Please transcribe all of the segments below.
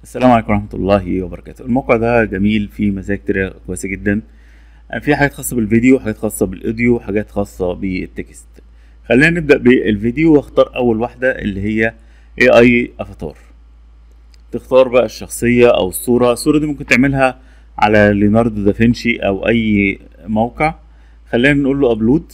السلام عليكم ورحمة الله وبركاته الموقع ده جميل فيه مزايا كتير كويسة جدا في حاجات خاصة بالفيديو حاجات خاصة بالأوديو حاجات خاصة بالتكست خلينا نبدأ بالفيديو واختار أول واحدة اللي هي AI افاتار تختار بقى الشخصية أو الصورة الصورة دي ممكن تعملها على ليوناردو دافنشي أو أي موقع خلينا نقول له أبلود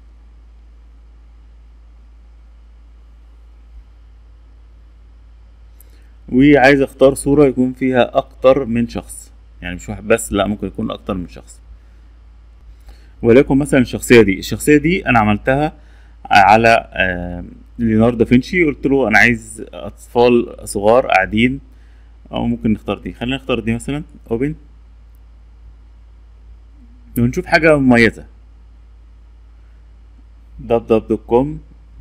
وعايز اختار صورة يكون فيها اكتر من شخص يعني مش واحد بس لا ممكن يكون اكتر من شخص وليكن مثلا الشخصية دي الشخصية دي انا عملتها على ليوناردو دافنشي قلت له انا عايز اطفال صغار قاعدين او ممكن نختار دي خلينا نختار دي مثلا اوبن ونشوف حاجة مميزة دب دب دوت كوم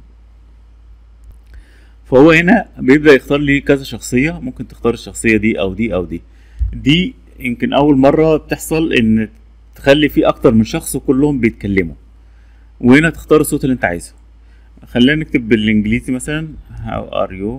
فهو هنا بيبدأ يختار لي كذا شخصية ممكن تختار الشخصية دي أو دي أو دي دي يمكن أول مرة بتحصل إن تخلي فيه أكتر من شخص وكلهم بيتكلموا وهنا تختار الصوت اللي أنت عايزه خلينا نكتب بالإنجليزي مثلا how are you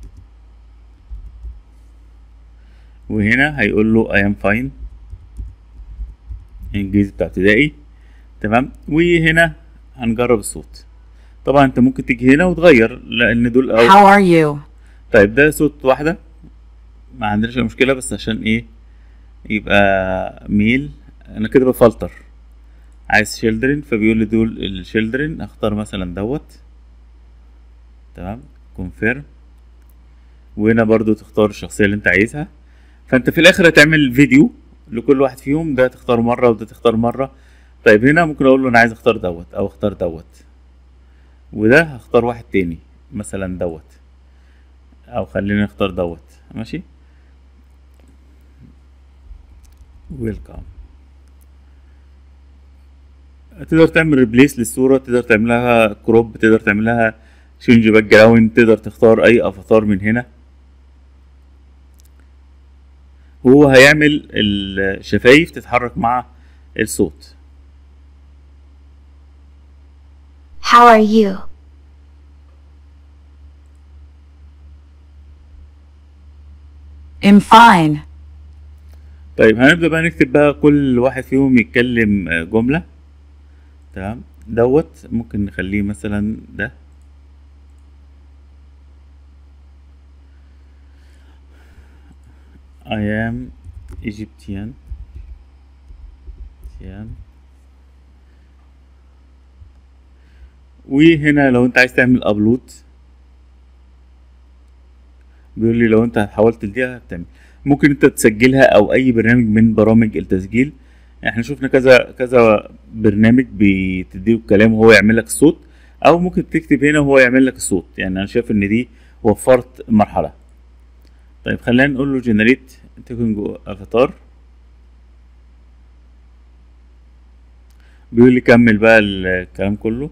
وهنا هيقول له I am fine الإنجليزي بتاع ابتدائي تمام وهنا هنجرب الصوت طبعا انت ممكن تيجي هنا وتغير لان دول أو... How are you? طيب ده صوت واحدة ما عندناش مشكلة بس عشان ايه يبقى ميل انا كده بفلتر عايز شيلدرن فبيقول لي دول الشيلدرن اختار مثلا دوت تمام كونفيرم وهنا برضو تختار الشخصية اللي انت عايزها فانت في الاخر هتعمل فيديو لكل واحد فيهم ده تختار مرة وده تختار مرة طيب هنا ممكن اقول له انا عايز اختار دوت او اختار دوت وده هختار واحد تاني مثلا دوت او خلينا نختار دوت ماشي ويلكم تقدر تعمل ريبليس للصورة تقدر تعملها كروب تقدر تعملها شينج باك جراوند تقدر تختار اي افاتار من هنا وهو هيعمل الشفايف تتحرك مع الصوت How are you? I'm fine. طيب هنبدأ بقى نكتب بقى كل واحد فيهم يتكلم جملة تمام دوت ممكن نخليه مثلا ده I am Egyptian Egyptian وهنا لو انت عايز تعمل ابلود بيقول لي لو انت حاولت لديها هتعمل ممكن انت تسجلها او اي برنامج من برامج التسجيل احنا شفنا كذا كذا برنامج بتديه الكلام وهو يعمل لك الصوت او ممكن تكتب هنا وهو يعمل لك الصوت يعني انا شايف ان دي وفرت مرحله طيب خلينا نقول له جنريت تكنج افاتار بيقول لي كمل بقى الكلام كله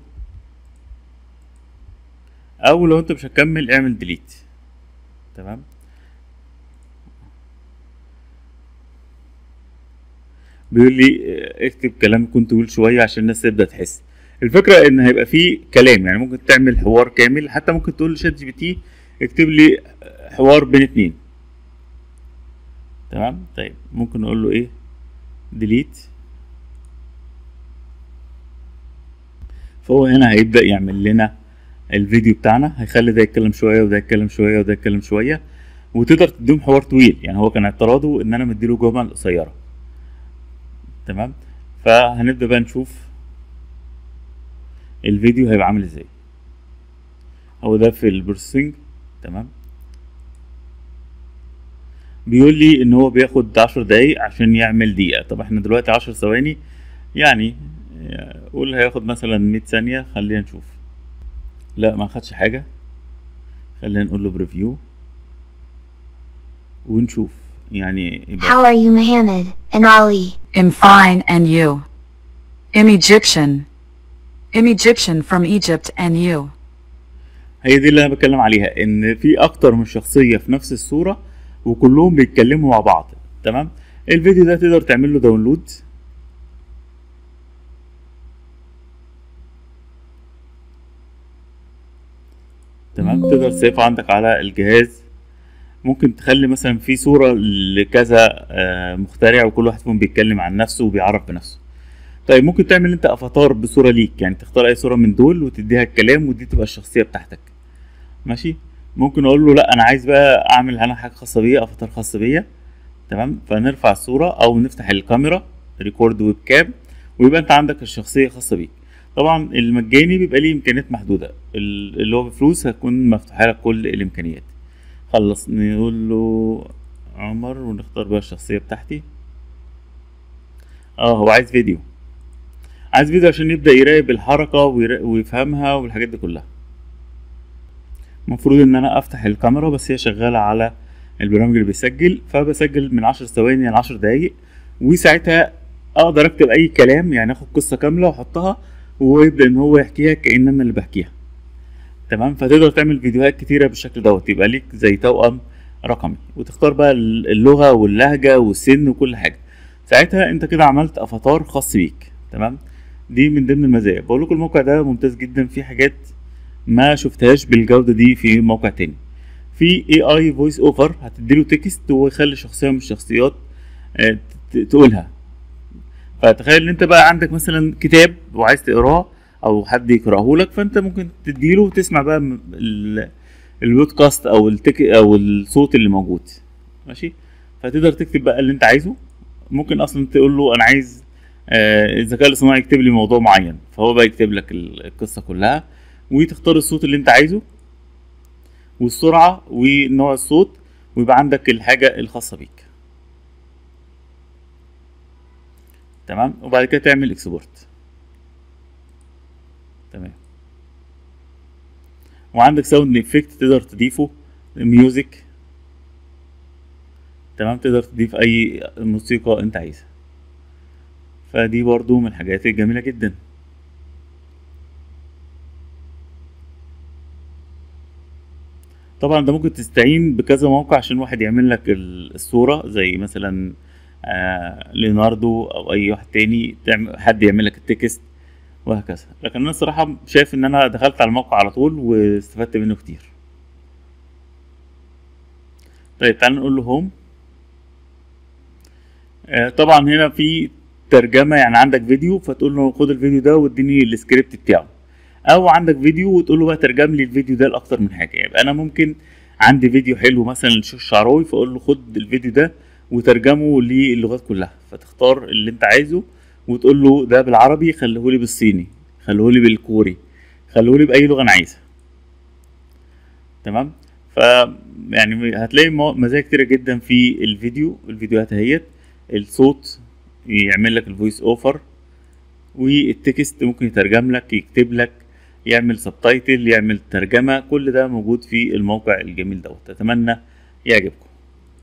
او لو انت مش هتكمل اعمل ديليت تمام بيقول لي اكتب كلام كنت طويل شويه عشان الناس تبدا تحس الفكره ان هيبقى فيه كلام يعني ممكن تعمل حوار كامل حتى ممكن تقول لشات جي بي تي اكتب لي حوار بين اتنين تمام طيب ممكن نقول له ايه ديليت فهو هنا هيبدا يعمل لنا الفيديو بتاعنا هيخلي ده يتكلم شويه وده يتكلم شويه وده يتكلم شويه وتقدر تديهم حوار طويل يعني هو كان اعتراضه ان انا مديله جمل قصيره تمام فهنبدا بقى نشوف الفيديو هيبقى عامل ازاي هو ده في البروسيسنج تمام بيقول لي ان هو بياخد عشر دقايق عشان يعمل دقيقه طب احنا دلوقتي عشر ثواني يعني قول هياخد مثلا مية ثانيه خلينا نشوف لا ما خدش حاجة خلينا نقول له بريفيو ونشوف يعني يبقى How are you, Mohammed and Ali? I'm fine and you? I'm Egyptian. I'm Egyptian from Egypt and you? هي دي اللي انا بتكلم عليها ان في اكتر من شخصية في نفس الصورة وكلهم بيتكلموا مع بعض تمام الفيديو ده تقدر تعمل له داونلود تمام تقدر تسيف عندك على الجهاز ممكن تخلي مثلا في صورة لكذا آه، مخترع وكل واحد فيهم بيتكلم عن نفسه وبيعرف بنفسه طيب ممكن تعمل انت افاتار بصورة ليك يعني تختار اي صورة من دول وتديها الكلام ودي تبقى الشخصية بتاعتك ماشي ممكن اقول له لا انا عايز بقى اعمل انا حاجة خاصة بيا افاتار خاص بيا تمام فنرفع الصورة او نفتح الكاميرا ريكورد ويب كام ويبقى انت عندك الشخصية خاصة بيك طبعا المجاني بيبقى ليه امكانيات محدودة ال- اللي هو بفلوس هتكون مفتوحة لك كل الامكانيات خلص نقول له عمر ونختار بقى الشخصية بتاعتي اه هو عايز فيديو عايز فيديو عشان يبدأ يراقب الحركة ويرا- ويفهمها والحاجات دي كلها المفروض ان انا افتح الكاميرا بس هي شغالة على البرنامج اللي بيسجل فبسجل من عشر ثواني لعشر دقايق وساعتها اقدر اكتب اي كلام يعني اخد قصة كاملة واحطها ويبدأ ان هو يحكيها كأن انا اللي بحكيها تمام فتقدر تعمل فيديوهات كتيرة بالشكل دوت يبقى ليك زي توأم رقمي وتختار بقى اللغة واللهجة والسن وكل حاجة ساعتها انت كده عملت افاتار خاص بيك تمام دي من ضمن المزايا بقول لكم الموقع ده ممتاز جدا في حاجات ما شفتهاش بالجودة دي في موقع تاني في اي اي فويس اوفر هتديله تكست ويخلي شخصية من الشخصيات آه، ت- تقولها فتخيل ان انت بقى عندك مثلا كتاب وعايز تقراه او حد يقراه لك فانت ممكن تديله وتسمع بقى م- ال- البودكاست او التك او الصوت اللي موجود ماشي فتقدر تكتب بقى اللي انت عايزه ممكن اصلا تقول له انا عايز آه، الذكاء الاصطناعي يكتب لي موضوع معين فهو بقى يكتب لك ال- القصه كلها وتختار الصوت اللي انت عايزه والسرعه ونوع الصوت ويبقى عندك الحاجه الخاصه بيك تمام وبعد كده تعمل اكسبورت تمام وعندك ساوند افكت تقدر تضيفه ميوزك تمام تقدر تضيف اي موسيقى انت عايزها فدي برضو من الحاجات الجميلة جدا طبعا ده ممكن تستعين بكذا موقع عشان واحد يعمل لك ال- الصورة زي مثلا آه ليوناردو او اي واحد تاني تعمل حد يعمل لك التكست وهكذا لكن انا الصراحة شايف ان انا دخلت على الموقع على طول واستفدت منه كتير طيب تعال نقول له هوم آه، طبعا هنا في ترجمة يعني عندك فيديو فتقول له خد الفيديو ده واديني السكريبت بتاعه او عندك فيديو وتقول له بقى ترجم لي الفيديو ده لاكتر من حاجة يبقى انا ممكن عندي فيديو حلو مثلا للشيخ الشعراوي فاقول له خد الفيديو ده وترجمه للغات كلها فتختار اللي انت عايزه وتقول له ده بالعربي خليهولي بالصيني خليهولي بالكوري خليهولي باي لغة انا عايزها تمام ف يعني هتلاقي مو- مزايا كتيرة جدا في الفيديو الفيديوهات اهيت الصوت يعمل لك الفويس اوفر والتكست ممكن يترجم لك يكتب لك يعمل سبتايتل يعمل ترجمة كل ده موجود في الموقع الجميل دوت اتمنى يعجبكم